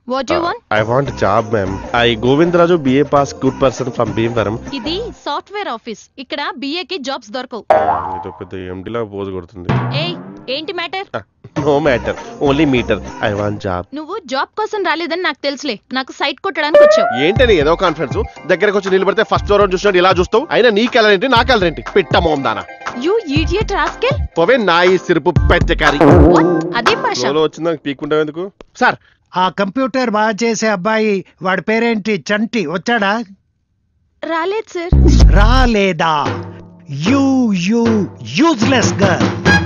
What you want I want job ma'am I Govindaraju BA pass good person from Bhimavaram ఇది software office ఇక్కడ BA కి jobs దొరకవు ఇది పెద్ద ఎండిలా పోజు కొడుతుంది ఏయ్ ఏంటి matter no matter only meter I want job నువ్వు జాబ్ కోసం రాలేదని నాకు తెలుసులే నాకు సైట్ కొట్టడానికి వచ్చావు ఏంటని ఏదో కాన్ఫిడెన్స్ దగ్గరకు వచ్చి నిలబడితే ఫస్ట్ ఫ్లోర్ చూసినట్టు ఇలా చూస్తావు అయినా నీ కలర్ ఏంటి నా కలర్ ఏంటి పిట్ట మోందానా యు ఈడియట్ రాస్కెల్ పోవే నాయి సిరుపు పెద్దకారి అదే భాష సోలో వచ్చిందా పీక్కుంటావు ఎందుకు సార్ ఆ కంప్యూటర్ బాగా చేసే అబ్బాయి వాడి పేరేంటి చంటి వచ్చాడా రాలేదు సార్ రాలేదా యూ యూ యూజ్లెస్ గర్ల్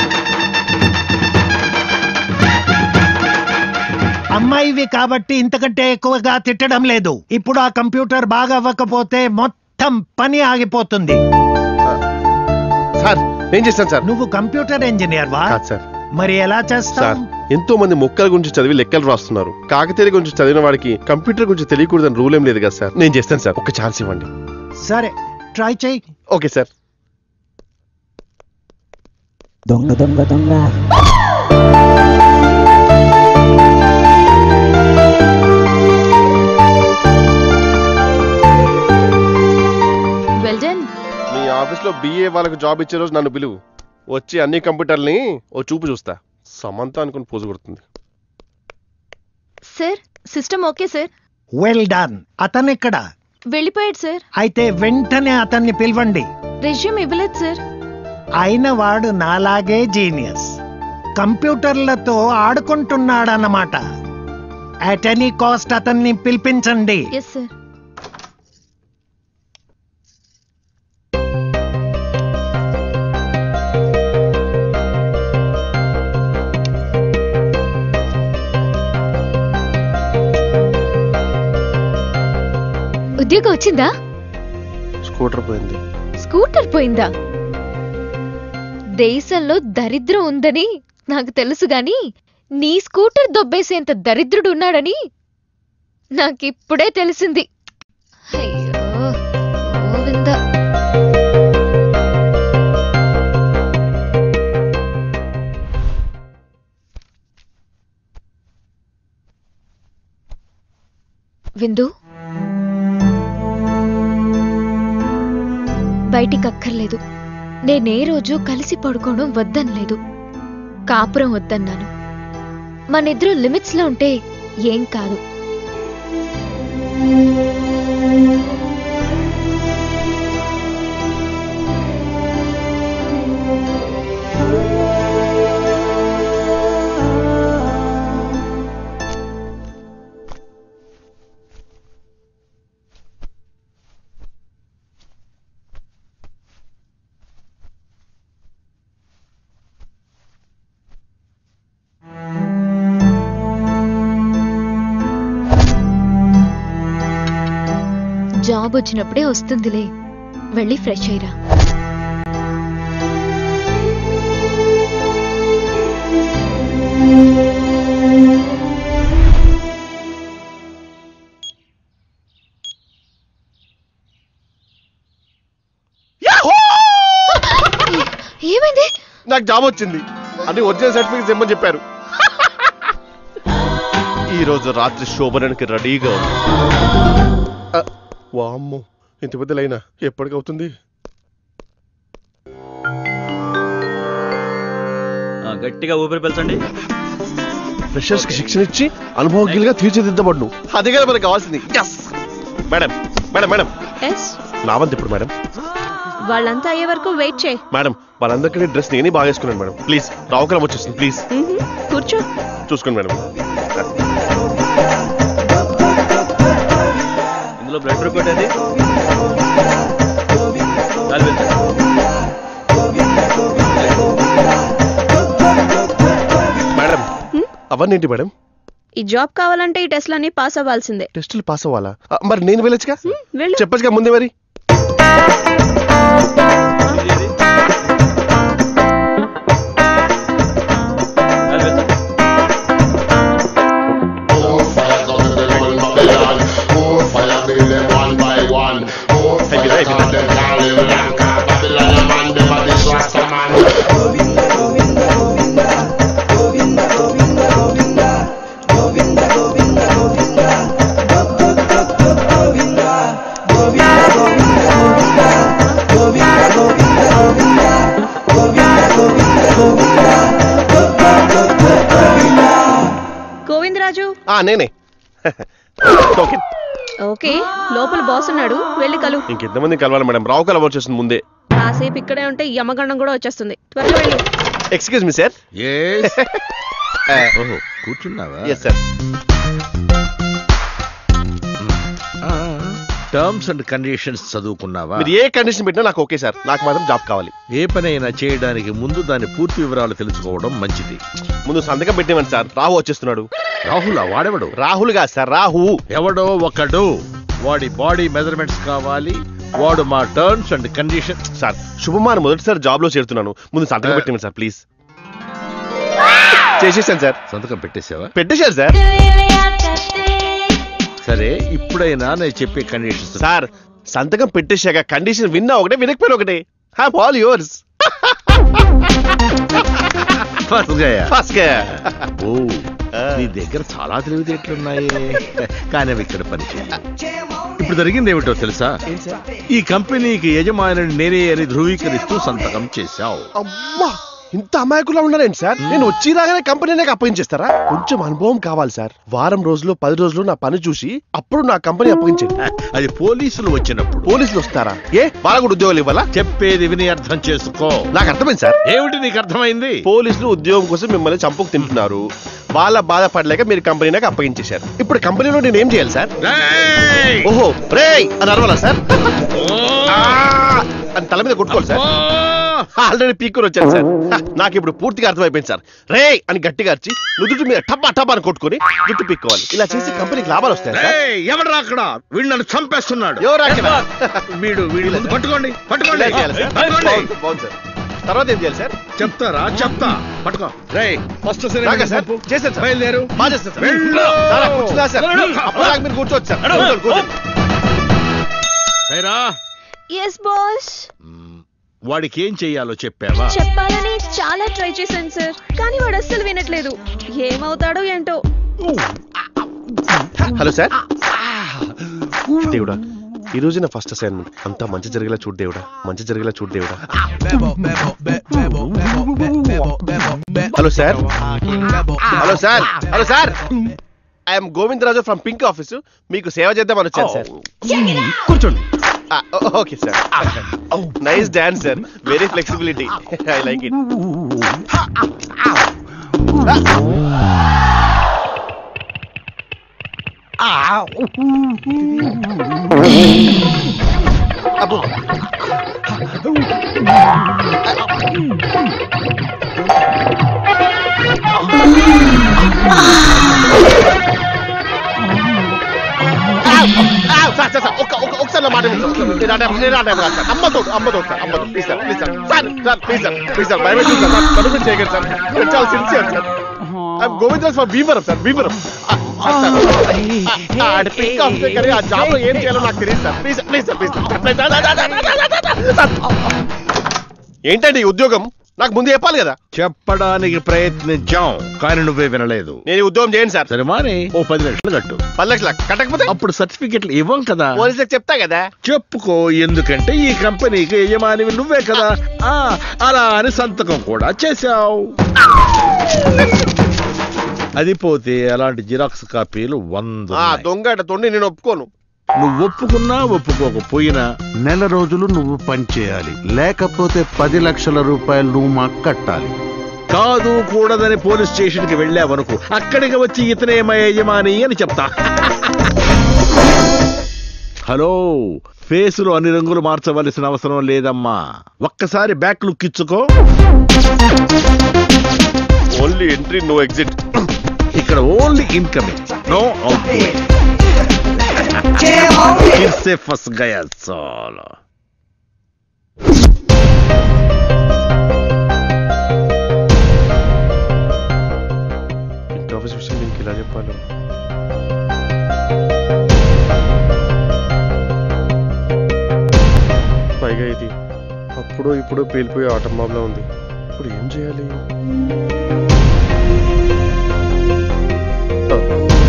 అమ్మాయివి కాబట్టి ఇంతకంటే ఎక్కువగా తిట్టడం లేదు ఇప్పుడు ఆ కంప్యూటర్ బాగా అవ్వకపోతే మొత్తం పని ఆగిపోతుంది సార్ ఏం చేస్తాను సార్ నువ్వు కంప్యూటర్ ఇంజనీర్ వా కాదు సార్ మరి ఎలా సార్ చేస్తావు ఎంతో మంది మొక్కల గురించి చదివి లెక్కలు రాస్తున్నారు కాకతీయ గురించి చదివిన వాడికి కంప్యూటర్ గురించి తెలియకూడదని రూల్ ఏం లేదు కదా సార్ నేను చేస్తాను సార్ ఒక ఛాన్స్ ఇవ్వండి సరే ట్రై చేయి ఓకే సార్ దొంగ దొంగ దొంగ వెల్ డన్ మీ ఆఫీస్ లో బిఏ వాళ్ళకి జాబ్ ఇచ్చే రోజు నన్ను పిలువు వచ్చి అన్ని కంప్యూటర్ని ఓ చూపు చూస్తా సమంత అనుకుని పోజు కొడుతుంది sir system okay sir well done అతనెక్కడ వెళ్ళిపోయాడు సార్ అయితే వెంటనే అతన్ని పిలవండి రెజ్యూమ్ ఇవ్వలేదు సార్ అయిన వాడు నాలాగే జీనియస్ కంప్యూటర్లతో ఆడుకుంటున్నాడన్నమాట అట్ ఎనీ కాస్ట్ అతన్ని పిలిపించండి ఎస్ సార్ ఉద్యోగం వచ్చిందా స్కూటర్ పోయింది స్కూటర్ పోయిందా దేశంలో దరిద్రం ఉందని నాకు తెలుసు గాని నీ స్కూటర్ దొబ్బేసేంత దరిద్రుడు ఉన్నాడని నాకిప్పుడే తెలిసింది అయ్యో గోవిందా విందు బయటికి అక్కర్లేదు నేనే రోజు కలిసి పడుకోవడం వద్దనలేదు కాపురం వద్దన్నాను మనిద్దరు లిమిట్స్ లో ఉంటే ఏం కాదు జాబ్ వచ్చినప్పుడే వస్తుందిలే వెళ్ళి ఫ్రెష్ అయ్యిరా ఏమైంది నాకు జాబ్ వచ్చింది అన్ని ఒరిజినల్ సర్టిఫికేట్స్ ఇమ్మని చెప్పారు ఈ రోజు రాత్రి శోభనానికి రెడీగా ఉంది ఆ, వామ్మో ఇంత పెద్ద లైనా ఎప్పటికవుతుంది ఆ, గట్టిగా ఊపిరి పీల్చండి ఫ్రెషర్స్ కి శిక్షణ ఇచ్చి అనుభవజ్ఞులుగా తీర్చిదిద్దబడును అదే కదా మనకు కావాల్సింది Yes! Madam madam madam yes నా వంతు ఇప్పుడు మేడం వాళ్ళంతా అయ్యే వరకు వెయిట్ చేయి మేడం వాళ్ళందరికీ డ్రెస్ నేనే బాగా వేసుకున్నాను మేడం ప్లీజ్ రావుకరం వచ్చేసింది ప్లీజ్ కూర్చో చూసుకోండి మేడం ఇందులో బ్లడ్ రిపోర్ట్ ఏది గాలి పీల్చండి. మేడం అవన్నీ ఏంటి మేడం ఈ జాబ్ కావాలంటే ఈ టెస్ట్లన్నీ పాస్ అవ్వాల్సిందే టెస్టులు పాస్ అవ్వాలా ఆ, మరి నేను వెళ్ళొచ్చుగా వెళ్ళు చెప్పచ్చుగా ముందే మరి ఇది ఏది? గాలి పీల్చండి. ఆ నేనే ఓకే ఓకే లోపల బాస్ ఉన్నాడు వెళ్ళి కలు ఇంకెంతమంది కలవాలి మేడం రావు కలవ వచ్చేస్తుంది ముందే కాసేపు ఇక్కడే ఉంటే యమగండం కూడా వచ్చేస్తుంది త్వరగా వెళ్ళు ఎక్స్క్యూజ్ మీ సార్ ఎస్ ఓహో కూర్చున్నావా yes sir terms and conditions చదువుకున్నావా మీరు ఏ కండిషన్ పెట్టినా నాకు ఓకే సార్ నాకు మాత్రం జాబ్ కావాలి ఏ పనైనా చేయడానికి ముందు దాని పూర్తి వివరాలు తెలుసుకోవడం మంచిది ముందు సంతకం పెట్టివ్వండి సార్ రాహు వచ్చేస్తున్నాడు రాహుల్ వాడెవడు రాహుల్ కాదు సార్ రాహు ఎవడో ఒకడు వాడి బాడీ మెజర్మెంట్స్ కావాలి వాడు మా టర్మ్స్ అండ్ కండిషన్ సార్ శుభమాన్ మొదటిసారి జాబ్ లో చేరుతున్నాను ముందు సంతకం పెట్టివ్వండి సార్ ప్లీజ్ చేసేసాను సార్ సంతకం పెట్టేసావా పెట్టేశారు సార్ సరే ఇప్పుడైనా నేను చెప్పే కండిషన్స్ సార్ సంతకం పెట్టేశాక కండిషన్ విన్నా ఒకటే వినకపోయినా ఒకటే హ్యావ్ ఆల్ యువర్స్ ఫస్ట్ ఓ నీ దగ్గర చాలా తెలివితేటలున్నాయే కానీ అవి ఇక్కడ పనిచేయాలి ఇప్పుడు జరిగింది ఏమిటో తెలుసా ఈ కంపెనీకి యజమాని నేనే అని ధృవీకరిస్తూ సంతకం చేశావు అమ్మా ఇంత అమాయకులా ఉన్నారేంటి సార్ నేను వచ్చి రాగానే కంపెనీ నాకు అప్పగించేస్తారా కొంచెం అనుభవం కావాలి సార్ వారం రోజులు పది రోజులు నా పని చూసి అప్పుడు నా కంపెనీ అప్పగించండి అది పోలీసులు వచ్చినప్పుడు పోలీసులు వస్తారా ఏ వాళ్ళ కూడా ఉద్యోగాలు ఇవ్వాలా చెప్పేది విని అర్థం చేసుకో నాకు అర్థమైంది సార్ ఏమిటి నీకు అర్థమైంది పోలీసులు ఉద్యోగం కోసం మిమ్మల్ని చంపుకు తింటున్నారు వాళ్ళ బాధపడలేక మీరు కంపెనీ నాకు అప్పగించేశారు ఇప్పుడు కంపెనీలో నేను ఏం చేయాలి సార్ రేయ్! ఓహో రేయ్ అని అరవాలా సార్ ఓ! ఆ! అని తల మీద కొట్టుకోవాలి సార్ ఓ! ఆల్రెడీ పీక్కుని వచ్చాను సార్ హ, నాకు ఇప్పుడు పూర్తిగా అర్థమైపోయింది సార్ రే అని గట్టిగా అరిచి నుదుటి మీద టబ్బా టబ్బా అని కొట్టుకొని జుట్టు పీక్కోవాలి ఇలా చేసి కంపెనీకి లాభాలు వస్తాయి సార్ రేయ్! ఎవడ్రా అక్కడ వీడు నన్ను చంపేస్తున్నాడు ఎవరు అక్కడ? వీడు వీడి ముందు పట్టుకోండి పట్టుకోండి ఇలా చేయాలి సార్ పట్టుకోండి బాగుంది, బాగుంది సార్ తర్వాత ఏం చేయాలి సార్ చెప్తారా చెప్తా పట్టుకో రేయ్ ఫస్ట్ రాగా సార్ చేశాను సార్ బయలుదేరు బాగా చేస్తాను సార్ వెళ్ళు. సార్, అక్కడ కూర్చున్నా సార్ అప్పుడు దాకా మీరు కూర్చోవచ్చు సార్ కూర్చోండి, కూర్చోండి. రేరా ఎస్ బాస్ మ్మ్. వాడికి ఏం చెయ్యాలో చెప్పావా చెప్పాలని చాలా ట్రై చేశాను సార్ కానీ వాడు అస్సలు వినట్లేదు ఏమవుతాడో ఏంటో హలో సార్ దేవుడా ఈ రోజు నా ఫస్ట్ అసైన్మెంట్ అంతా మంచి జరిగేలా చూడు దేవుడా మంచి జరిగేలా చూడు దేవుడా hello sir hello sir hello sir I'm Govindaraju from pink office మీకు సేవ చేద్దామని వచ్చాను సార్ కూర్చోండి okay sir nice dance sir very flexibility I like it అబ్బో సార్ సార్ సార్ ఒక్క ఒక్క ఒకసారి నా మాట వినండి. నేను ఆ టైం- నేను ఆ టైం కాదు సార్. అమ్మతో అమ్మతో సార్ అమ్మతో please sir please sir sir sir please sir please sir భయపెట్టి సార్ నన్ను మీరు చేయగలరు సార్ నేను చాలా sincere sir I'm Govindaraj for Bhimavaram sir Bhimavaram ఆడ పింక్ ఆఫీసర్ కానీ ఆ జాబ్ లో ఏం చేయాలో నాకు తెలియదు sir please please sir please sir ఏంటండి ఈ ఉద్యోగం నాకు ముందు చెప్పాలి కదా చెప్పడానికి ప్రయత్నించాం కానీ నువ్వే వినలేదు నేను ఈ ఉద్యోగం చేయను సార్ సరే మాని ఓ పది లక్షలు కట్టు పది లక్షల కట్టకపోతే అప్పుడు సర్టిఫికెట్లు ఇవ్వం కదా పోలీసులకు చెప్తా కదా చెప్పుకో ఎందుకంటే ఈ కంపెనీకి యజమానివి నువ్వే కదా ఆ అలా అని సంతకం కూడా చేశావు అది పోతే అలాంటి జిరాక్స్ కాపీలు వంద ఆ దొంగ తొండి నేను ఒప్పుకోను నువ్వు ఒప్పుకున్నా ఒప్పుకోకపోయినా నెల రోజులు నువ్వు పనిచేయాలి లేకపోతే పది లక్షల రూపాయలు నువ్వు మాకు కట్టాలి కాదు కూడదని పోలీస్ స్టేషన్ కి వెళ్ళావనుకో అక్కడికి వచ్చి ఇతనే మా యజమాని అని చెప్తా హలో ఫేసులో అన్ని రంగులు మార్చవలసిన అవసరం లేదమ్మా ఒక్కసారి బ్యాక్ లుక్ ఇచ్చుకో ఓన్లీ ఎంట్రీ నో ఎగ్జిట్ ఇక్కడ only incoming no out first గయా చాలా పింక్ ఆఫీస్ విషయం దీనికి ఇలా చెప్పాలి పైగా ఇది అప్పుడు ఇప్పుడు పేలిపోయే ఆటం బాబులా ఉంది ఇప్పుడు ఏం చేయాలి ఆ.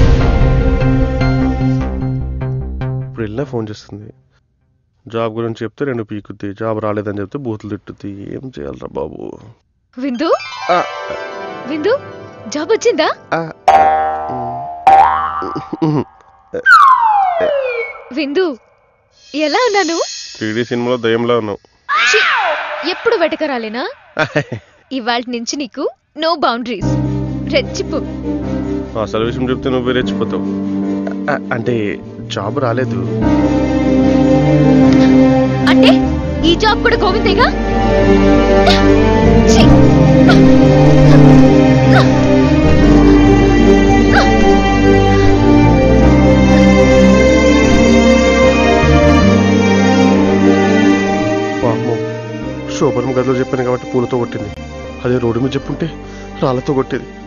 ఇప్పుడు వెళ్ళినా ఫోన్ చేస్తుంది జాబ్ గురించి చెప్తే రెండు పీకుద్ది జాబ్ రాలేదని చెప్తే బూతులు తిట్టుద్ది ఏం చేయాలరా బాబు విందు ఆ, విందు జాబ్ వచ్చిందా ఆ, ఉమ్. విందు ఎలా ఉన్నాను త్రీ సినిమాలో దయ్యంలో ఉన్నావు ఛీ, ఎప్పుడు వెటకరాలేనా ఇవాళ నుంచి నీకు నో బౌండరీస్ రెచ్చిపో అసలు విషయం చెప్తే నువ్వు రెచ్చిపోతావు అ- అంటే జాబ్ రాలేదు అంటే ఈ జాబ్ కూడా గోవిందేగా ఛీ! పాపం శోభనం గదిలో చెప్పాను కాబట్టి పూలతో కొట్టింది అదే రోడ్డు మీద చెప్పుంటే రాళ్ళతో కొట్టేది